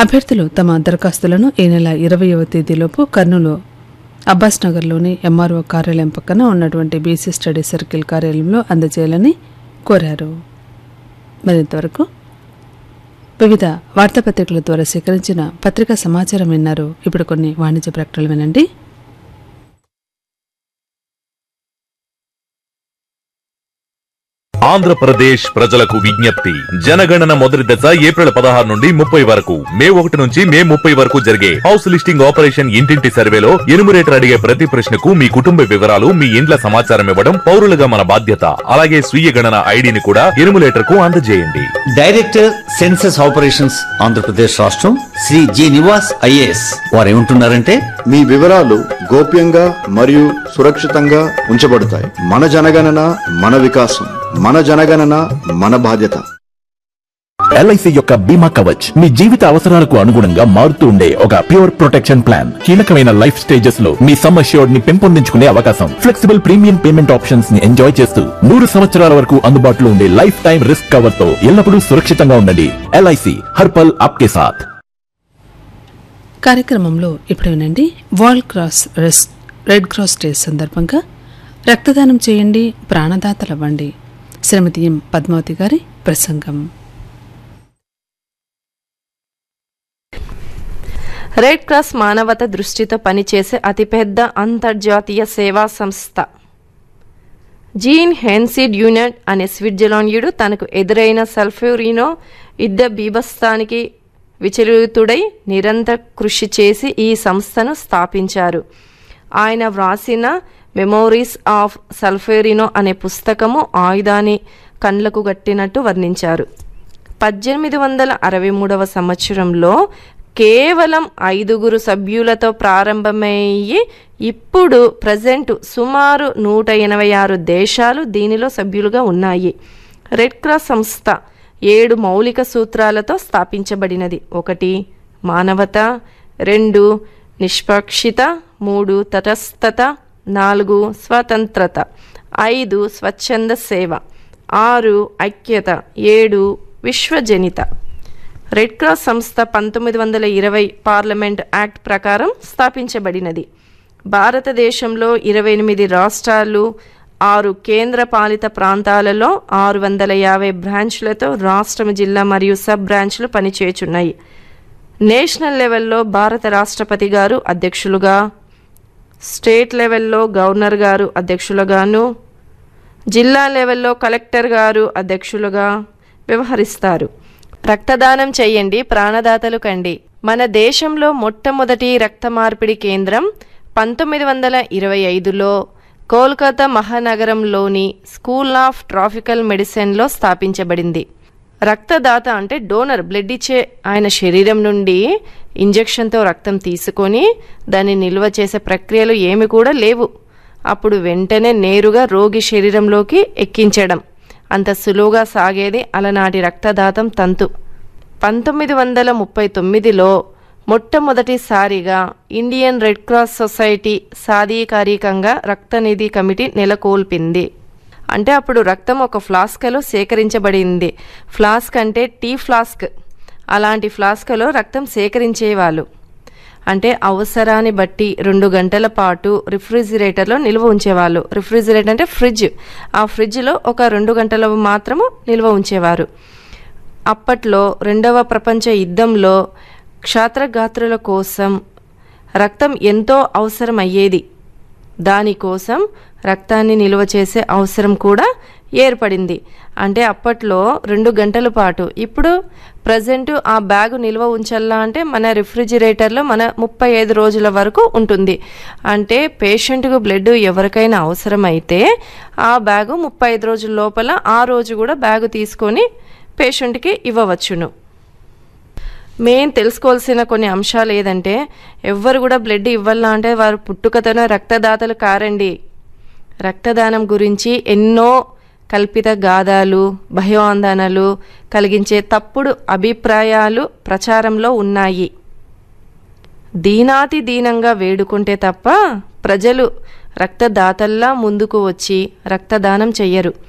అభ్యర్థులు తమ దరఖాస్తులను ఈ నెల ఇరవయవ తేదీలోపు కర్నూలు అబ్బాస్ నగర్లోని ఎంఆర్ఓ కార్యాలయం పక్కన ఉన్నటువంటి బీసీ స్టడీ సర్కిల్ కార్యాలయంలో అందజేయాలని కోరారు మరింతవరకు వివిధ వార్తాపత్రికల ద్వారా సేకరించిన పత్రికా సమాచారం విన్నారు ఇప్పుడు కొన్ని వాణిజ్య ప్రకటనలు వినండి ఆంధ్రప్రదేశ్ ప్రజలకు విజ్ఞప్తి జనగణన మొదటి దశ ఏప్రిల్ పదహారు నుండి ముప్పై వరకు మే ఒకటి నుంచి మే ముప్పై వరకు జరిగే హౌస్ లిస్టింగ్ ఆపరేషన్ ఇంటింటి సర్వేలో ఎనుమరేటర్ అడిగే ప్రతి ప్రశ్నకు మీ కుటుంబ వివరాలు మీ ఇండ్ల సమాచారం ఇవ్వడం పౌరులుగా మన బాధ్యత అలాగే స్వీయ గణన ఐడిని కూడా ఎనుమరేటర్ కు అందజేయండి డైరెక్టర్ సెన్సస్ ఆపరేషన్స్ ఆంధ్రప్రదేశ్ రాష్ట్రం శ్రీ జి నివాస్ ఐఏఎస్ వారు ఏమంటున్నారంటే మీ వివరాలు గోప్యంగా మరియు సురక్షితంగా ఉంచబడతాయి మన జనగణన మన వికాసం మన జనగణన మన బాధ్యత ఎల్ఐసి యొక్క బీమా కవచ్ మీ జీవిత అవసరాలకు అనుగుణంగా మారుతూ ఉండే ఒక ప్యూర్ ప్రొటెక్షన్ ప్లాన్ కీలకమైన లైఫ్ స్టేజెస్ లో మీ సమ్ అష్యూర్డ్ ని పెంపొందించుకునే అవకాశం ఫ్లెక్సిబుల్ ప్రీమియం పేమెంట్ ఆప్షన్స్ ని ఎంజాయ్ చేస్తూ నూరు సంవత్సరాల వరకు అందుబాటులో ఉండే లైఫ్ టైం రిస్క్ కవర్ తో ఎల్లప్పుడూ సురక్షితంగా ఉండండి ఎల్ఐసి హర్పల్ ఆప్కే సాథ్ కార్యక్రమంలో ఇప్పుడు వినండి వరల్డ్ క్రాస్ రెస్ రెడ్ క్రాస్ డే సందర్భంగా రక్తదానం చేయండి ప్రాణదాతలవ్వండి శ్రీమతి ఎం పద్మావతి గారి ప్రసంగం రెడ్ క్రాస్ మానవత దృష్టితో పనిచేసే అతిపెద్ద అంతర్జాతీయ సేవా సంస్థ జీన్ హెన్సిడ్ యూనిట్ అనే స్విట్జర్లాండ్యుడు తనకు ఎదురైన సల్ఫ్యూరినో యుద్ధ బీభత్సానికి విచలితుడై నిరంతర కృషి చేసి ఈ సంస్థను స్థాపించారు ఆయన వ్రాసిన మెమోరీస్ ఆఫ్ సల్ఫేరినో అనే పుస్తకము ఆయుధాన్ని కండ్లకు గట్టినట్టు వర్ణించారు పద్దెనిమిది వందల అరవై మూడవ సంవత్సరంలో కేవలం ఐదుగురు సభ్యులతో ప్రారంభమయ్యి ఇప్పుడు ప్రజెంట్ సుమారు నూట ఎనభై ఆరు దేశాలు దీనిలో సభ్యులుగా ఉన్నాయి రెడ్ క్రాస్ సంస్థ ఏడు మౌలిక సూత్రాలతో స్థాపించబడినది ఒకటి మానవత రెండు నిష్పక్షిత మూడు తటస్థత నాలుగు స్వతంత్రత ఐదు స్వచ్ఛంద సేవ ఆరు ఐక్యత ఏడు విశ్వజనిత రెడ్ క్రాస్ సంస్థ పంతొమ్మిది వందల ఇరవై పార్లమెంట్ యాక్ట్ ప్రకారం స్థాపించబడినది భారతదేశంలో ఇరవై ఎనిమిది రాష్ట్రాలు ఆరు కేంద్ర పాలిత ప్రాంతాలలో ఆరు వందల యాభై బ్రాంచ్లతో రాష్ట్రం జిల్లా మరియు సబ్ బ్రాంచ్లు పనిచేయుచున్నాయి నేషనల్ లెవెల్లో భారత రాష్ట్రపతి గారు అధ్యక్షులుగా స్టేట్ లెవెల్లో గవర్నర్ గారు అధ్యక్షులుగాను జిల్లా లెవెల్లో కలెక్టర్ గారు అధ్యక్షులుగా వ్యవహరిస్తారు రక్తదానం చేయండి ప్రాణదాతలు కండి మన దేశంలో మొట్టమొదటి రక్త మార్పిడి కేంద్రం పంతొమ్మిది వందల ఇరవై ఐదులో కోల్కతా మహానగరంలోని స్కూల్ ఆఫ్ ట్రాఫికల్ మెడిసిన్లో స్థాపించబడింది రక్తదాత అంటే డోనర్ బ్లడ్ ఇచ్చే ఆయన శరీరం నుండి ఇంజెక్షన్తో రక్తం తీసుకొని దాన్ని నిల్వ చేసే ప్రక్రియలు ఏమి కూడా లేవు అప్పుడు వెంటనే నేరుగా రోగి శరీరంలోకి ఎక్కించడం అంత సులువుగా సాగేది అలనాటి రక్తదాతం తంతు పంతొమ్మిది వందల ముప్పై తొమ్మిదిలో మొట్టమొదటిసారిగా ఇండియన్ రెడ్ క్రాస్ సొసైటీ సాధికారికంగా రక్తనిధి కమిటీ నెలకొల్పింది అంటే అప్పుడు రక్తం ఒక ఫ్లాస్కలో సేకరించబడింది ఫ్లాస్క్ అంటే టీ ఫ్లాస్క్ అలాంటి ఫ్లాస్కలో రక్తం సేకరించేవాళ్ళు అంటే అవసరాన్ని బట్టి రెండు గంటల పాటు రిఫ్రిజిరేటర్లో నిల్వ ఉంచేవాళ్ళు రిఫ్రిజిరేటర్ అంటే ఫ్రిడ్జ్ ఆ ఫ్రిడ్జ్లో ఒక రెండు గంటల మాత్రము నిల్వ ఉంచేవారు అప్పట్లో రెండవ ప్రపంచ యుద్ధంలో క్షాత్రగాత్రుల కోసం రక్తం ఎంతో అవసరం అయ్యేది దానికోసం రక్తాన్ని నిల్వ చేసే అవసరం కూడా ఏర్పడింది అంటే అప్పట్లో రెండు గంటల పాటు ఇప్పుడు ప్రజెంట్ ఆ బ్యాగు నిల్వ ఉంచాలా అంటే మన రిఫ్రిజిరేటర్లో మన ముప్పై ఐదు రోజుల వరకు ఉంటుంది అంటే పేషెంట్కు బ్లడ్ ఎవరికైనా అవసరమైతే ఆ బ్యాగు ముప్పై ఐదు రోజుల లోపల ఆ రోజు కూడా బ్యాగు తీసుకొని పేషెంట్కి ఇవ్వవచ్చును మెయిన్ తెలుసుకోవాల్సిన కొన్ని అంశాలు ఏదంటే ఎవ్వరు కూడా బ్లడ్ ఇవ్వాలా అంటే వారు పుట్టుకతోనే రక్తదాతలు కారండి రక్తదానం గురించి ఎన్నో కల్పిత గాథాలు భయోందనలు కలిగించే తప్పుడు అభిప్రాయాలు ప్రచారంలో ఉన్నాయి దీనాతి దీనంగా వేడుకుంటే తప్ప ప్రజలు రక్తదాతల్లా ముందుకు వచ్చి రక్తదానం చెయ్యరు